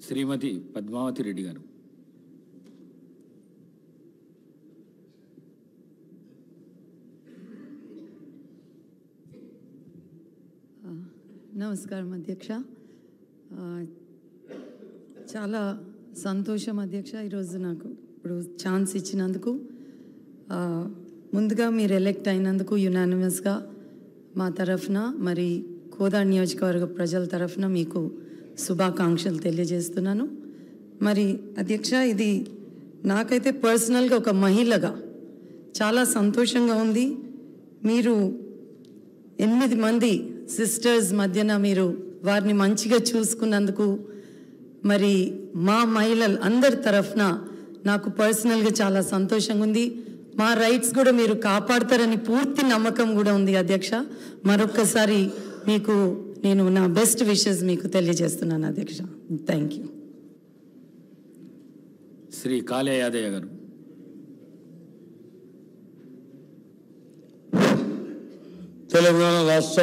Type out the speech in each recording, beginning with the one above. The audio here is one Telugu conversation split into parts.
శ్రీమతి పద్మావతి రెడ్డి గారు నమస్కారం అధ్యక్ష ఆ, చాలా సంతోషం అధ్యక్ష ఈరోజు నాకు ఇప్పుడు ఛాన్స్ ఇచ్చినందుకు ఆ, ముందుగా మీరు ఎలెక్ట్ అయినందుకు యునానిమస్గా మా తరఫున మరి కోదాడ్ నియోజకవర్గ ప్రజల తరఫున మీకు శుభాకాంక్షలు తెలియజేస్తున్నాను మరి అధ్యక్ష ఇది నాకైతే పర్సనల్గా ఒక మహిళగా చాలా సంతోషంగా ఉంది మీరు ఎనిమిది మంది సిస్టర్స్ మధ్యన మీరు వారిని మంచిగా చూసుకున్నందుకు మరి మా మహిళలు అందరి తరఫున నాకు పర్సనల్గా చాలా సంతోషంగా ఉంది మా రైట్స్ కూడా మీరు కాపాడతారని పూర్తి నమ్మకం కూడా ఉంది అధ్యక్ష మరొక్కసారి మీకు నేను నా బెస్ట్ విషెస్ మీకు తెలియజేస్తున్నాను అధ్యక్ష థ్యాంక్ యూ శ్రీ కాళే యాదయ్య గారు తెలంగాణ రాష్ట్ర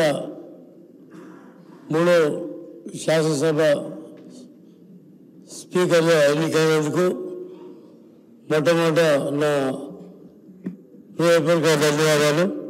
మూడో శాసనసభ స్పీకర్గా ఎన్నికైనందుకు మొట్టమొదట నా హృదయపూర్వక ధన్యవాదాలు